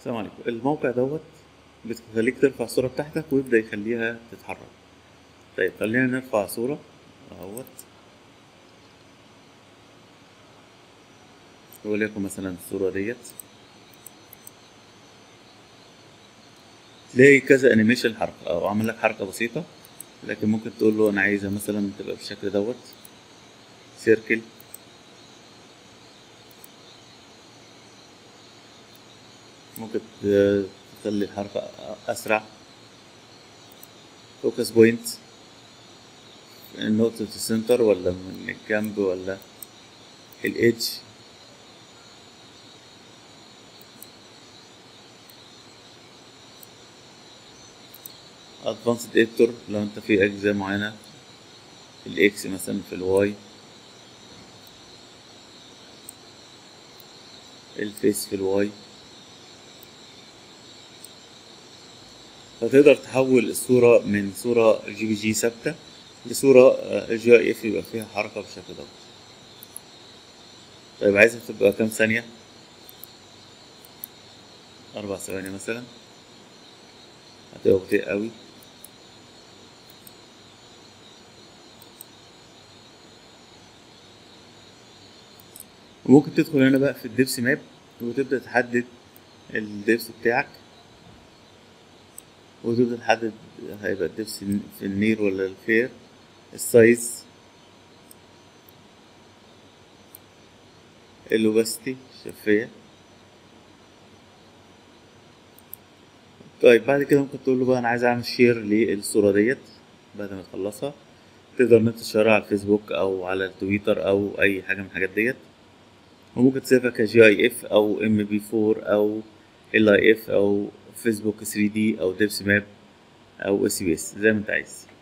السلام عليكم الموقع دوت بتخليك ترفع الصورة بتاعتك ويبدأ يخليها تتحرك طيب خلينا نرفع صورة اهوت وليكن مثلا الصورة ديت تلاقي كذا انيميشن حركة او عمل لك حركة بسيطة لكن ممكن تقول له انا عايزها مثلا تبقى بالشكل دوت سيركل ممكن ت- تخلي الحركة أسرع فوكس بوينت نقطة السنتر ولا من الجنب ولا الإيدج ادفانسد اديتور لو انت في اجزاء معينة في الاكس مثلا في الواي الفيس في الواي فتقدر تحول الصورة من صورة جي بي جي ثابتة لصورة جي اي اف يبقى فيها حركة بالشكل ده طيب عايزها تبقى كام ثانية أربع ثواني مثلا هتبقى بطيء قوي وممكن تدخل هنا بقى في الدبس ماب وتبدأ تحدد الدبس بتاعك وتبدأ تحدد هيبقى الدبس في النير ولا الفير السايز الاوباستي الشفافية طيب بعد كده ممكن تقول له بقى انا عايز اعمل شير للصورة ديت بعد ما تخلصها تقدر ان انت تشيرها على الفيسبوك او على التويتر او اي حاجة من الحاجات ديت وممكن تسيبها كجي اي اف او ام بي 4 او ال اي اف او فيسبوك 3 دي او ديبس ماب او اس بي اس زي ما انت عايز